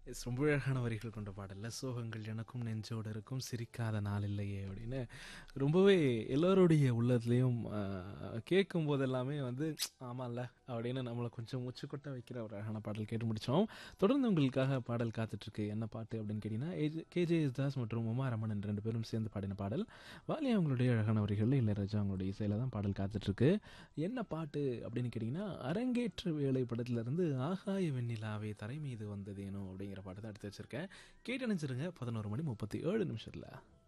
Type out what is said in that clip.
S ரொம்ப அழகான வரிகள் கொண்ட பாடல்ல சோகங்கள் எனக்கும் நெஞ்சோடு இருக்கும் சிரிக்காத நாள் இல்லையே அப்படின்னு ரொம்பவே எல்லோருடைய உள்ளத்துலேயும் கேட்கும் போதெல்லாமே வந்து ஆமாம்ல அப்படின்னு நம்மளை கொஞ்சம் முச்சு கொட்ட வைக்கிற ஒரு அழகான பாடல் கேட்டு முடித்தோம் தொடர்ந்து உங்களுக்காக பாடல் காத்துட்ருக்கு என்ன பாட்டு அப்படின்னு கேட்டிங்கன்னா கேஜே தாஸ் மற்றும் உமா ரமணன் ரெண்டு பேரும் சேர்ந்து பாடின பாடல் வாலி அவங்களுடைய அழகான வரிகளில் இளையராஜா அவங்களுடைய இசையில் தான் பாடல் காத்துட்ருக்கு என்ன பாட்டு அப்படின்னு கேட்டிங்கன்னா அரங்கேற்ற வேலை படத்துலேருந்து ஆகாய வெண்ணிலாவே தரை மீது வந்ததேனோ அப்படிங்கிற பாட்டு தான் எடுத்து வச்சுருக்கேன் கேட்டு நினச்சிருங்க பதினோரு மணி முப்பத்தி ஏழு நிமிஷத்தில்